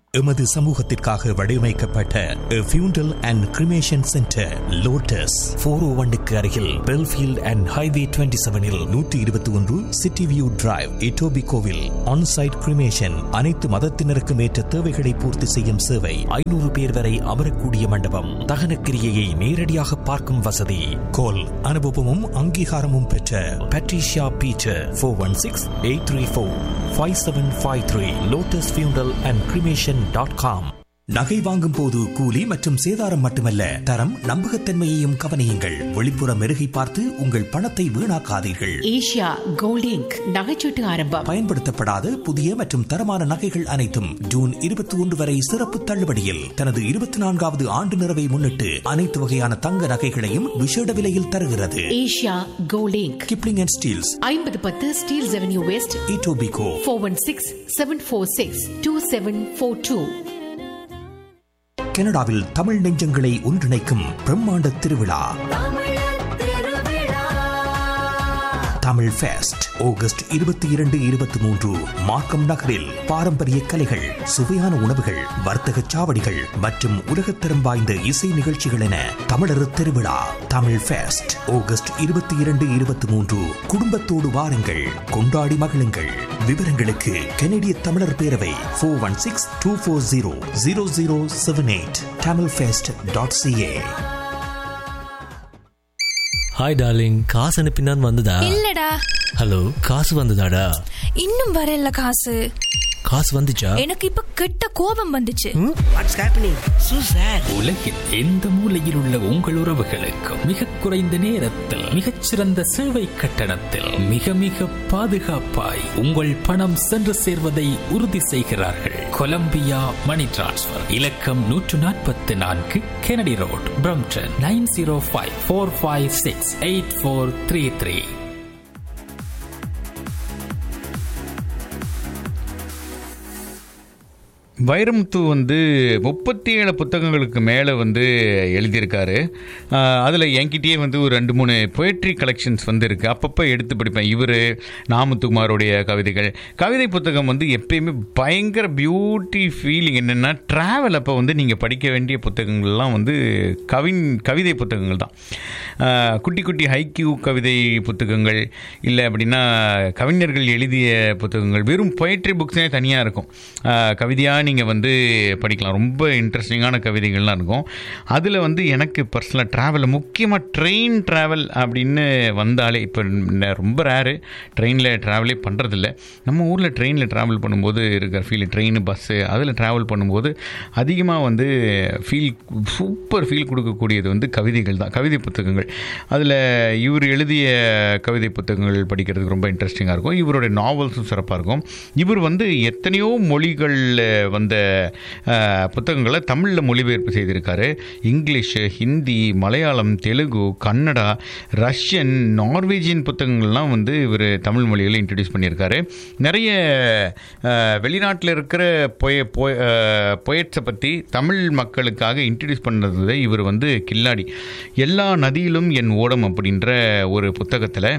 எமது சமூகத்திற்காக வடிவமைக்கப்பட்ட funeral and cremation centre Lotus four O ஒன்னுக்கு அருகில் பெல்ஃபீல்ட் அண்ட் ஹைவே டுவெண்ட்டி செவனில் நூற்றி இருபத்தி ஒன்று சிட்டி வியூ டிரைவ் இட்டோபி கோவில் ஆன்சைட் கிரிமேஷன் அனைத்து மதத்தினருக்கும் ஏற்ற தேவைகளை பூர்த்தி செய்யும் சேவை ஐநூறு பேர் வரை அமரக்கூடிய மண்டபம் தகனக்கிரியையை நேரடியாக பார்க்கும் வசதி கோல் அனுபவமும் அங்கீகாரமும் பெற்ற Patricia Peter four one six eight three four five seven five three Lotus funeral and cremation dot com நகை வாங்கும் போது கூலி மற்றும் சேதாரம் மட்டுமல்ல தரம் நம்பகத்தன்மையையும் கவனியுங்கள் வெளிப்புற மெருகை பார்த்து உங்கள் பணத்தை வீணாக்காதீர்கள் ஏஷியா கோல்ட் இங்க் நகைச்சீட்டு ஆரம்பம் பயன்படுத்தப்படாத புதிய மற்றும் தரமான நகைகள் அனைத்தும் ஜூன் இருபத்தி ஒன்று வரை சிறப்பு தள்ளுபடியில் தனது இருபத்தி நான்காவது ஆண்டு நிறைவை முன்னிட்டு அனைத்து வகையான தங்க நகைகளையும் விசேட விலையில் தருகிறது Asia Gold Inc Kipling and Steeles ஐம்பது பத்து Steeles avenue west Etobicoke four one six seven four six two seven four two கனடாவில் தமிழ் நெஞ்சங்களை ஒன்றிணைக்கும் பிரம்மாண்ட திருவிழா தமிழ் ஃபெஸ்ட் ஆகஸ்ட் இருபத்தி இரண்டு இருபத்தி மூன்று மார்க்கம் நகரில் பாரம்பரிய கலைகள் சுவையான உணவுகள் வர்த்தக சாவடிகள் மற்றும் உலகத்தரம் வாய்ந்த இசை நிகழ்ச்சிகள் என தமிழர் திருவிழா தமிழ் ஃபெஸ்ட் ஆகஸ்ட் இருபத்தி இரண்டு இருபத்தி மூன்று குடும்பத்தோடு வாருங்கள் கொண்டாடி மகிழுங்கள் விவரங்களுக்கு கனடிய தமிழர் பேரவை four one six two four zero zero zero seven eight Tamil fest dot CA hi darling காசு அனுப்பினான் வந்ததா இல்லடா ஹலோ காசு வந்ததாடா இன்னும் வரல காசு காசு வந்துச்சா எனக்கு இப்ப கெட்ட கோபம் வந்துச்சு வாட்ஸ் ஹேப்பனிங் சூ சார் உலகில் எந்த மூலையில் உள்ள உங்கள் உறவுகளுக்கு மிக குறைந்த நேரத்தில் மிகச்சிறந்த சேவை கட்டணத்தில் மிக மிக பாதுகாப்பாய் உங்கள் பணம் சென்று சேர்வதை உறுதி செய்கிறார்கள் கொலம்பியா மணி டிரான்ஸ்ஃபர் இலக்கம் நூற்று நாற்பத்தி நான்கு Kennedy road Brampton nine zero five four five six eight four three three Vairamuthu வந்து முப்பத்தி ஏழு புத்தகங்களுக்கு மேலே வந்து எழுதியிருக்காரு அதில் என்கிட்டயே வந்து ஒரு ரெண்டு மூணு பொயட்ரி கலெக்ஷன்ஸ் வந்து இருக்குது அப்பப்போ எடுத்து படிப்பேன் இவர் நாமத்துக்குமாரோடைய கவிதைகள் கவிதை புத்தகம் வந்து எப்பயுமே பயங்கர பியூட்டி ஃபீலிங் என்னென்னா ட்ராவல் அப்போ வந்து நீங்கள் படிக்க வேண்டிய புத்தகங்கள்லாம் வந்து கவின் கவிதை புத்தகங்கள் தான் ஆஹ் குட்டி குட்டி ஹைக்யூ கவிதை புத்தகங்கள் இல்லை அப்படின்னா கவிஞர்கள் எழுதிய புத்தகங்கள் வெறும் பொயட்ரி புக்ஸே தனியாக இருக்கும் ஆஹ் கவிதையாக நீங்கள் வந்து படிக்கலாம் ரொம்ப இன்ட்ரெஸ்டிங்கான கவிதைகள்லாம் இருக்கும் அதில் வந்து எனக்கு பர்சனலாக ட்ராவல் முக்கியமாக ட்ரெயின் ட்ராவல் அப்படின்னு வந்தாலே இப்போ ந- ரொம்ப ரேரு ட்ரெயினில் ட்ராவலே பண்ணுறதில்ல நம்ம ஊரில் ட்ரெயினில் ட்ராவல் பண்ணும்போது இருக்கிற ஃபீல் ட்ரெயின் பஸ்ஸு அதில் ட்ராவல் பண்ணும்போது அதிகமாக வந்து ஃபீல் சூப்பர் ஃபீல் கொடுக்கக்கூடியது வந்து கவிதைகள் தான் கவிதை புத்தகங்கள் அதில் இவர் எழுதிய கவிதை புத்தகங்கள் படிக்கிறதுக்கு ரொம்ப இன்ட்ரெஸ்டிங்காக இருக்கும் இவருடைய நாவல்ஸும் சிறப்பாக இருக்கும் இவர் வந்து எத்தனையோ மொழிகளில் வந்த அஹ், புத்தகங்களை தமிழில் மொழிபெயர்ப்பு செய்திருக்காரு English Hindi Malayalam Telugu Kannada Russian Norwegian புத்தகங்கள்லாம் வந்து இவர் தமிழ் மொழியில் இன்ட்ரடியூஸ் பண்ணியிருக்காரு நிறைய வெளிநாட்டில் இருக்கிற பொய பொயட்ஸை பற்றி தமிழ் மக்களுக்காக இன்ட்ரடியூஸ் பண்ணது இவர் வந்து கில்லாடி எல்லா நதியிலும் என் ஓடம் அப்படின்ற ஒரு புத்தகத்தில்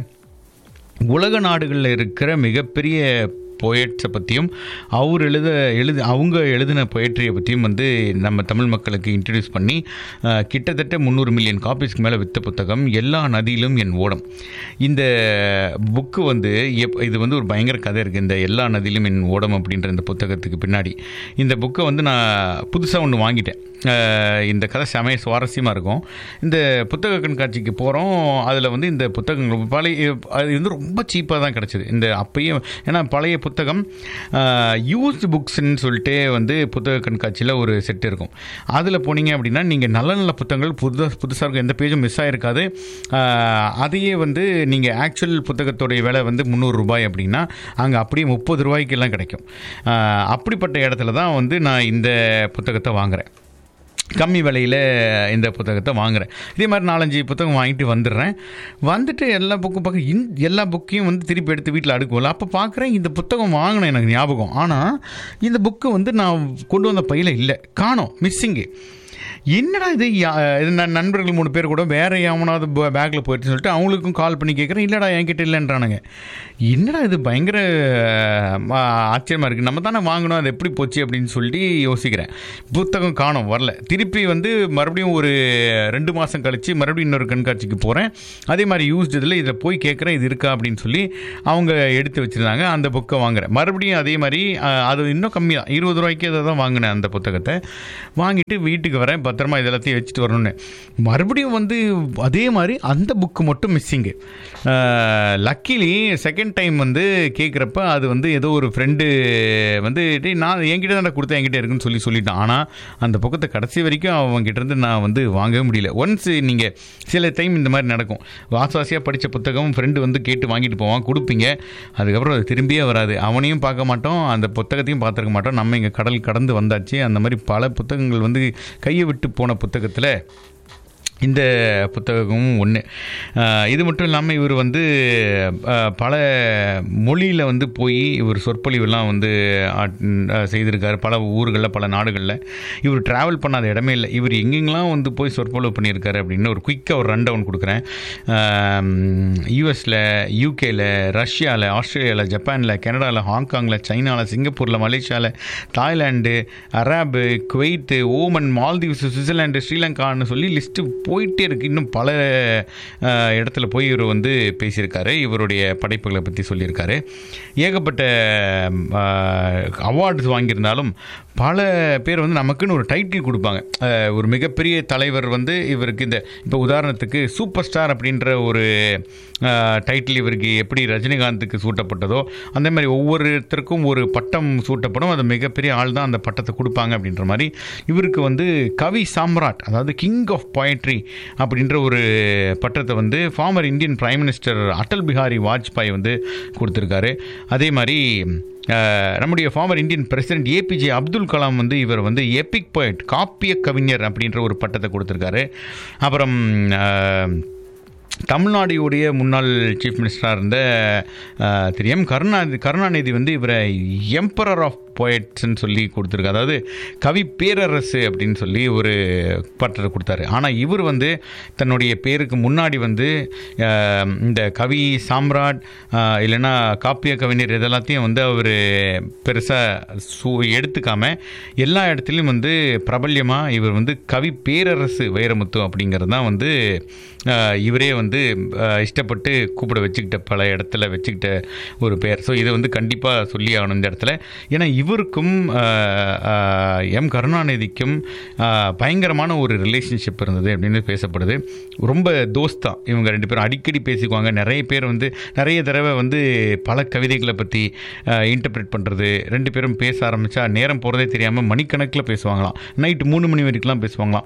உலக நாடுகளில் இருக்கிற மிகப்பெரிய போயட்ஸை பற்றியும் அவர் எழுத எழுது அவங்க எழுதின பொயட்ரியை பற்றியும் வந்து நம்ம தமிழ் மக்களுக்கு இன்ட்ரடியூஸ் பண்ணி அஹ், கிட்டத்தட்ட முந்நூறு மில்லியன் காப்பீஸ்க்கு மேலே விற்ற புத்தகம் எல்லா நதியிலும் என் ஓடம் இந்த புக்கு வந்து எப் இது வந்து ஒரு பயங்கர கதை இருக்குது இந்த எல்லா நதியிலும் என் ஓடம் அப்படின்ற இந்த புத்தகத்துக்கு பின்னாடி இந்த புக்கை வந்து நான் புதுசாக ஒன்று வாங்கிட்டேன் அஹ், இந்த கதை செமைய சுவாரஸ்யமாக இருக்கும் இந்த புத்தக கண்காட்சிக்கு போகிறோம் அதில் வந்து இந்த புத்தகங்கள் பழைய அது வந்து ரொம்ப சீப்பாக தான் கிடச்சிது இந்த அப்பயும் ஏன்னா பழைய புத்தகம் யூஸ்டு புக்ஸ்ன்னு சொல்லிட்டு வந்து புத்தக கண்காட்சியில் ஒரு செட் இருக்கும் அதில் போனீங்க அப்படின்னா நீங்கள் நல்ல நல்ல புத்தகங்கள் புது புதுசாக இருக்கும் எந்த பேஜும் மிஸ் ஆகிருக்காது அஹ், அதையே வந்து நீங்கள் ஆக்சுவல் புத்தகத்துடைய விலை வந்து முந்நூறு ரூபாய் அப்படின்னா அங்கே அப்படியே முப்பது ரூபாய்க்கெல்லாம் கிடைக்கும் அஹ், அப்படிப்பட்ட இடத்துல தான் வந்து நான் இந்த புத்தகத்தை வாங்குகிறேன் கம்மி விலையில் இந்த புத்தகத்தை வாங்குறேன் இதே மாதிரி நாலஞ்சு புத்தகம் வாங்கிட்டு வந்துடுறேன் வந்துட்டு எல்லா புக்கும் பார்க்க இந் எல்லா புக்கையும் வந்து திருப்பி எடுத்து வீட்டில் அடுக்குவோம்ல அப்போ பார்க்குறேன் இந்த புத்தகம் வாங்கினேன் எனக்கு ஞாபகம் ஆனால் இந்த புக்கு வந்து நான் கொண்டு வந்த பையில் இல்லை காணோம் மிஸ்ஸிங்கு என்னடா இது யா- இது நான் நண்பர்கள் மூணு பேர் கூட வேற எவனாவது பேக்கில் போயிட்டு சொல்லிட்டு அவங்களுக்கும் கால் பண்ணி கேட்குறேன் இல்லைடா என்கிட்ட இல்லைன்றானுங்க என்னடா இது பயங்கர ஆ, ஆச்சரியமா இருக்குது நம்ம தானே வாங்கணும் அது எப்படி போச்சு அப்படின்னு சொல்லி யோசிக்கிறேன் புத்தகம் காணோம் வரல திருப்பி வந்து மறுபடியும் ஒரு ரெண்டு மாதம் கழித்து மறுபடியும் இன்னொரு கண்காட்சிக்கு போகிறேன் அதே மாதிரி யூஸ்டு இதில் இதில் போய் கேட்குறேன் இது இருக்கா அப்படின்னு சொல்லி அவங்க எடுத்து வச்சுருந்தாங்க அந்த புக்கை வாங்குறேன் மறுபடியும் அதே மாதிரி ஆ, அது இன்னும் கம்மி தான் இருபது ரூபாய்க்கு அதை தான் வாங்கினேன் அந்த புத்தகத்தை வாங்கிட்டு வீட்டுக்கு வரேன் பத்திரமா இது எல்லாத்தையும் வச்சுட்டு வரணும்னு மறுபடியும் வந்து அதே மாதிரி அந்த புக்கு மட்டும் மிஸ்ஸிங்கு லக்கிலி செகண்ட் டைம் வந்து கேட்குறப்ப அது வந்து ஏதோ ஒரு ஃப்ரெண்டு வந்து டேய் நான் என்கிட்ட தான் கொடுத்தேன் என்கிட்ட இருக்குன்னு சொல்லி சொல்லிட்டான் ஆனால் அந்த புக்கத்தை கடைசி வரைக்கும் அவங்ககிட்ட இருந்து நான் வந்து வாங்கவே முடியல ஒன்ஸ் நீங்கள் சில டைம் இந்த மாதிரி நடக்கும் வாசாசியாக படித்த புத்தகம் ஃப்ரெண்டு வந்து கேட்டு வாங்கிட்டு போவான் கொடுப்பீங்க அதுக்கப்புறம் அது திரும்பியே வராது அவனையும் பார்க்க மாட்டோம் அந்த புத்தகத்தையும் பார்த்துருக்க மாட்டோம் நம்ம இங்கே கடல் கடந்து வந்தாச்சு அந்த மாதிரி பல புத்தகங்கள் வந்து கையை விட்டு போன புத்தகத்தில் இந்த புத்தகமும் ஒன்று இது மட்டும் இல்லாமல் இவர் வந்து அஹ், பல மொழியில் வந்து போய் இவர் சொற்பொழிவெல்லாம் வந்து ஆட்- அஹ், செய்திருக்காரு பல ஊர்களில் பல நாடுகளில் இவர் ட்ராவல் பண்ணாத இடமே இல்லை இவர் எங்கெங்கெல்லாம் வந்து போய் சொற்பொழிவு பண்ணியிருக்காரு அப்படின்னு ஒரு குயிக்காக ஒரு ரன் டவுன் கொடுக்குறேன் யூஎஸில் யூகேல ரஷ்யாவில் ஆஸ்திரேலியாவில் ஜப்பானில் கனடாவில் ஹாங்காங்கில் சைனாவில் சிங்கப்பூரில் மலேசியாவில் Thailand Arab Kuwait Oman Maldives Switzerland ஸ்ரீலங்கான்னு சொல்லி லிஸ்ட்டு போயிட்டே இருக்குது இன்னும் பல அஹ், இடத்துல போய் இவர் வந்து பேசியிருக்காரு இவருடைய படைப்புகளை பற்றி சொல்லியிருக்காரு ஏகப்பட்ட அவார்ட்ஸ் வாங்கியிருந்தாலும் பல பேர் வந்து நமக்குன்னு ஒரு டைட்டில் கொடுப்பாங்க அஹ், ஒரு மிகப்பெரிய தலைவர் வந்து இவருக்கு இந்த இப்போ உதாரணத்துக்கு சூப்பர் ஸ்டார் அப்படின்ற ஒரு டைட்டில் இவருக்கு எப்படி ரஜினிகாந்துக்கு சூட்டப்பட்டதோ அந்த மாதிரி ஒவ்வொருத்தருக்கும் ஒரு பட்டம் சூட்டப்படும் அது மிகப்பெரிய ஆள் தான் அந்த பட்டத்தை கொடுப்பாங்க அப்படின்ற மாதிரி இவருக்கு வந்து கவி சாம்ராட் அதாவது கிங் ஆஃப் poetry அப்படின்ற ஒரு பட்டத்தை வந்து former Indian prime minister Atal Bihari Vajpayee வந்து கொடுத்துருக்காரு அதே மாதிரி அஹ், நம்முடைய former Indian president APJ Abdul Kalam வந்து இவர் வந்து எபிக் poet காப்பிய கவிஞர் அப்படின்ற ஒரு பட்டத்தை கொடுத்துருக்காரு அப்புறம் அஹ், தமிழ்நாடுடைய முன்னாள் சீஃப் மினிஸ்டராக இருந்த அஹ், திரு எம் கருணாநிதி கருணாநிதி வந்து இவரை எம்பரர் ஆஃப் போயட்ஸ்ன்னு சொல்லி கொடுத்துருக்கு அதாவது கவி பேரரசு அப்படின்னு சொல்லி ஒரு பட்டத்தை கொடுத்தாரு ஆனால் இவர் வந்து தன்னுடைய பேருக்கு முன்னாடி வந்து அஹ், இந்த கவி சாம்ராட் அஹ், இல்லைன்னா காப்பிய கவிஞர் இதெல்லாத்தையும் வந்து அவர் பெருசாக சூ எடுத்துக்காம எல்லா இடத்துலையும் வந்து பிரபல்யமாக இவர் வந்து கவி பேரரசு வைரமுத்து அப்படிங்கிறது தான் வந்து அஹ், இவரே வந்து அஹ், இஷ்டப்பட்டு கூப்பிட வச்சுக்கிட்ட பல இடத்துல வச்சுக்கிட்ட ஒரு பேர் ஸோ இதை வந்து கண்டிப்பாக சொல்லி ஆகணும் இந்த இடத்துல ஏன்னா இவருக்கும் அஹ், அஹ், எம் கருணாநிதிக்கும் அஹ், பயங்கரமான ஒரு ரிலேஷன்ஷிப் இருந்தது அப்படின்னு பேசப்படுது ரொம்ப தோஸ்தா இவங்க ரெண்டு பேரும் அடிக்கடி பேசிக்குவாங்க நிறைய பேர் வந்து நிறைய தடவை வந்து பல கவிதைகளை பற்றி இன்டர்பிரேட் பண்ணுறது ரெண்டு பேரும் பேச ஆரம்பித்தா நேரம் போகிறதே தெரியாமல் மணிக்கணக்கில் பேசுவாங்களாம் நைட்டு மூணு மணி வரைக்கும்லாம் பேசுவாங்களாம்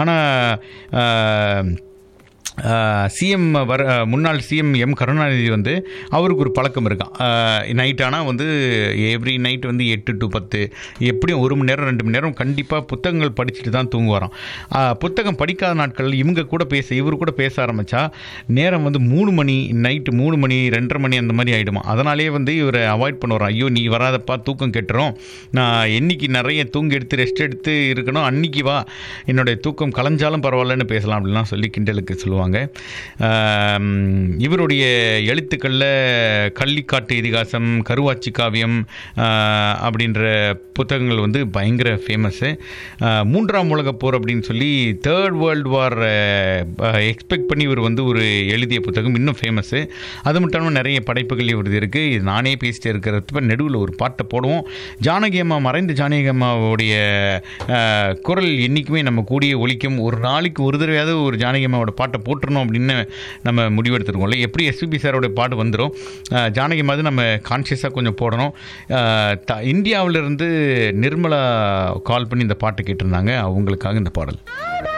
ஆனால் சிஎம் வர முன்னாள் சிஎம் எம் கருணாநிதி வந்து அவருக்கு ஒரு பழக்கம் இருக்கான் நைட் ஆனால் வந்து எவ்ரி நைட் வந்து எட்டு டு பத்து எப்படியும் ஒரு மணி நேரம் ரெண்டு மணி நேரம் கண்டிப்பாக புத்தகங்கள் படிச்சுட்டு தான் தூங்குவாராம் ஆஹ், புத்தகம் படிக்காத நாட்கள் இவங்க கூட பேச இவர் கூட பேச ஆரம்பித்தா நேரம் வந்து மூணு மணி நைட்டு மூணு மணி ரெண்டரை மணி அந்த மாதிரி ஆகிடுமா அதனாலேயே வந்து இவரை அவாய்ட் பண்ணுவார் ஐயோ நீ வராதப்பா தூக்கம் கெட்டுரும் நான் என்னைக்கு நிறைய தூங்கி எடுத்து ரெஸ்ட் எடுத்து இருக்கணும் அன்னைக்கு வா என்னுடைய தூக்கம் கலைஞ்சாலும் பரவாயில்லன்னு பேசலாம் அப்படிலாம் சொல்லி கிண்டலுக்கு சொல்லுவாங்க ஆம், இவருடைய எழுத்துக்களில் கள்ளிக்காட்டு இதிகாசம் கருவாச்சி காவியம் ஆ, அப்படின்ற புத்தகங்கள் வந்து பயங்கர ஃபேமஸ்ஸு மூன்றாம் உலகப் போர் அப்படின்னு சொல்லி தேர்ட் வேர்ல்டு வார் எக்ஸ்பெக்ட் பண்ணி இவர் வந்து ஒரு எழுதிய புத்தகம் இன்னும் ஃபேமஸ்ஸு அது மட்டும் இல்லாமல் நிறைய படைப்புகள் இவரது இருக்குது இது நானே பேசிட்டு இருக்கிறப்ப நடுவில் ஒரு பாட்டை போடுவோம் ஜானகி அம்மா மறைந்த ஜானகி அம்மாவுடைய அஹ், குரல் என்றைக்குமே நம்ம கூடிய ஒலிக்கும் ஒரு நாளைக்கு ஒரு தடவையாவது ஒரு ஜானகி அம்மாவோட பாட்டை போட்டுறணும் அப்படின்னு நம்ம முடிவெடுத்துருக்கோம்ல எப்படி எஸ்பிபி சாரோட பாட்டு வந்துடும் அஹ், ஜானகி மாதிரி நம்ம கான்ஷியஸாக கொஞ்சம் போடணும் அஹ், த இந்தியாவிலிருந்து நிர்மலா கால் பண்ணி இந்த பாட்டு கேட்டிருந்தாங்க அவங்களுக்காக இந்த பாடல்